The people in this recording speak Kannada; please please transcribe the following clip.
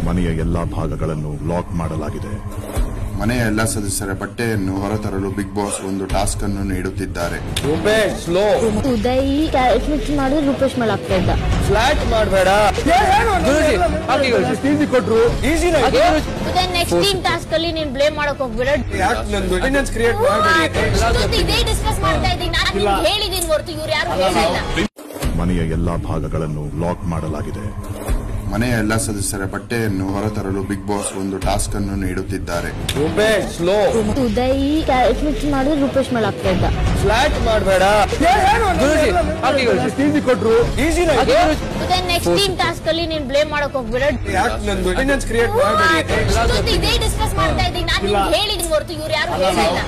ಮನೆಯ ಎಲ್ಲಾ ಭಾಗಗಳನ್ನು ಲಾಕ್ ಮಾಡಲಾಗಿದೆ ಮನೆಯ ಎಲ್ಲ ಸದಸ್ಯರ ಬಟ್ಟೆಯನ್ನು ಹೊರತರಲು ಬಿಗ್ ಬಾಸ್ ಒಂದು ಟಾಸ್ಕ್ ಅನ್ನು ನೀಡುತ್ತಿದ್ದಾರೆ Rupesh slow Uday carrot mix ಮಾಡಿದ್ರೆ ರೂಪೇಶ್ ಮೇಲೆ ಆಗ್ತಾ ಇದ್ದ ಫ್ಲಾಟ್ ಮಾಡಬೇಡ ಕೊಟ್ರು easy Uday next team task ಅಲ್ಲಿ ನೀನ್ ಬ್ಲೇಮ್ ಮಾಡಕ್ ಹೋಗ್ಬೇಡ ಯಾಕೆ ನಂದು ಅಟೆಂಡೆನ್ಸ್ ಕ್ರಿಯೇಟ್ ಮಾಡಬೇಡಿ ಇಷ್ಟೊತ್ತು ಇದೇ ಡಿಸ್ಕಸ್ ಮಾಡ್ತಾ ಇದ್ದೀನಿ ನಾನು ನಿಮ್ಗೆ ಹೇಳಿದೀನಿ ಹೊರತು ಇವ್ರು ಯಾರು ಹೇಳಿಲ್ಲ ಮನೆಯ ಎಲ್ಲಾ ಭಾಗಗಳನ್ನು ಲಾಕ್ ಮಾಡಲಾಗಿದೆ ಮನೆಯ ಎಲ್ಲ ಸದಸ್ಯರ ಬಟ್ಟೆಯನ್ನು ಹೊರತರಲು ಬಿಗ್ ಬಾಸ್ ಒಂದು ಟಾಸ್ಕ್ ಅನ್ನು ನೀಡುತ್ತಿದ್ದಾರೆ Rupesh slow Uday carrot mix ಮಾಡಿದ್ರೆ ರೂಪೇಶ್ ಮೇಲೆ ಆಗ್ತಾ ಇದ್ದ ಫ್ಲಾಟ್ ಮಾಡಬೇಡ ಕೊಟ್ರು easy Uday next team task ಅಲ್ಲಿ ನೀನ್ ಬ್ಲೇಮ್ ಮಾಡಕ್ ಹೋಗ್ಬೇಡ ಯಾಕೆ ನಂದು ಅಟೆಂಡೆನ್ಸ್ ಕ್ರಿಯೇಟ್ ಮಾಡಬೇಡಿ ಇಷ್ಟೊತ್ತು ಇದೇ ಡಿಸ್ಕಸ್ ಮಾಡ್ತಾ ಇದ್ದೀನಿ ನಾನು ನಿಮ್ಗೆ ಹೇಳಿದೀನಿ ಹೊರತು ಇವ್ರು ಯಾರು ಹೇಳಿಲ್ಲ